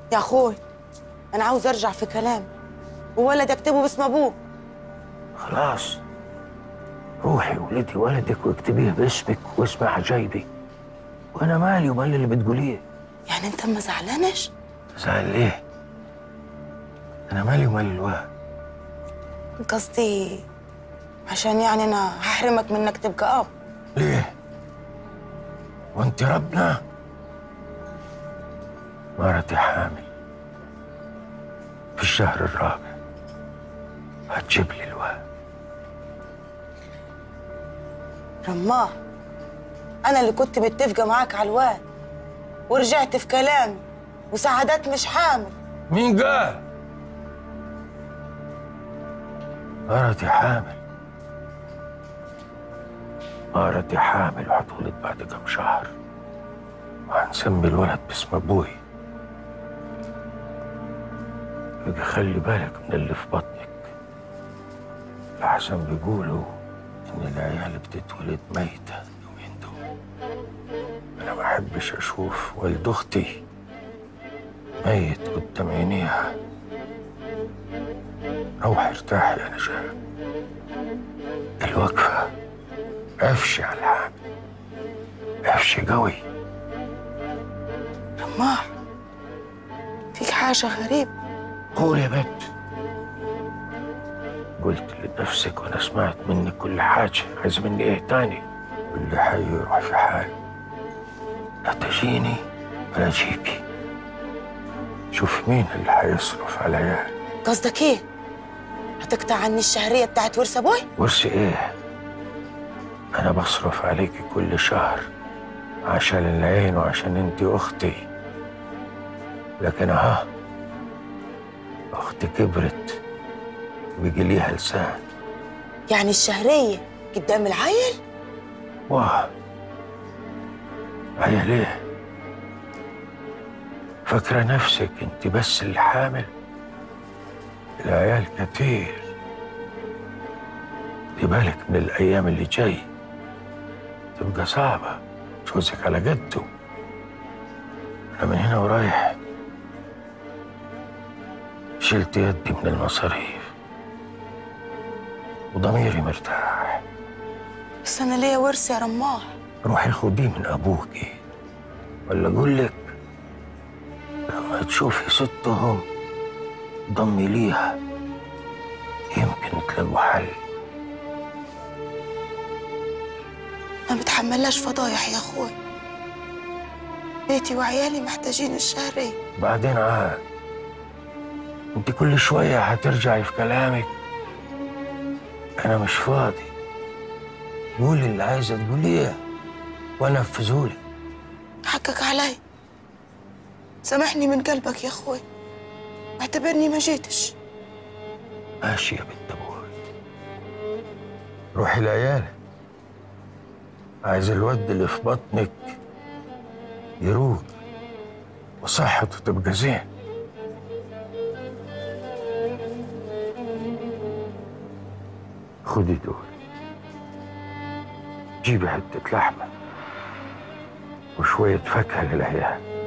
يا اخوي انا عاوز ارجع في كلامي وولد اكتبه باسم ابوه خلاص روحي ولدي ولدك واكتبيه باسمك واسم عجايبك وانا مالي ومال اللي بتقوليه يعني انت ما زعلانش زعل ليه انا مالي ومال الواد قصدي عشان يعني انا هحرمك من انك تبقى اب ليه وانت ربنا مرتي حامل في الشهر الرابع هتجيب لي الواد رماه انا اللي كنت متفقه معاك على الواد ورجعت في كلامي وسعادات مش حامل مين قال مرتي حامل مرتي حامل وهتولد بعد كم شهر وهنسمي الولد باسم ابوي يبقى خلي بالك من اللي في بطنك لحسن بيقولوا ان العيال بتتولد ميتة اليومين دول انا ما احبش اشوف والد اختي ميت قدام عينيها روح ارتاحي يا نجاة الوقفة عفشي على الحامل عفشي قوي رماه فيك حاجه غريبه قول يا بنت قلت لنفسك وانا سمعت منك كل حاجة عايز مني ايه تاني كل حي يروح في حال لا تجيني ولا جيبي شوف مين اللي هيصرف على العيال قصدك ايه هتقطع عني الشهريه بتاعت ورث ابوي ورثي ايه انا بصرف عليكي كل شهر عشان العين وعشان انتي اختي لكن ها اختي كبرت وبيجي ليها لسان يعني الشهريه قدام العيل واه هي ليه فاكرة نفسك انت بس اللي حامل العيال كتير دي بالك من الايام اللي جاي تبقى صعبة جوزك على قده انا من هنا ورايح شلت يدي من المصاريف وضميري مرتاح بس انا ليا ورث يا رماه روحي خديه من ابوكي ولا اقول لك لما تشوفي ستهم ضمي ليها يمكن تلاقوا حل ما بتحملهاش فضايح يا اخوي بيتي وعيالي محتاجين الشهريه بعدين عاد انت كل شوية هترجعي في كلامك انا مش فاضي قولي اللي عايزة تقوليه ونفذهولي حقك علي سامحني من قلبك يا اخوي اعتبرني ما جيتش ماشي يا بنت ابوي روحي العيال عايز الود اللي في بطنك يروق وصحته تبقى زين خدي دول جيبي حتة لحمة وشوية فاكهة للعيال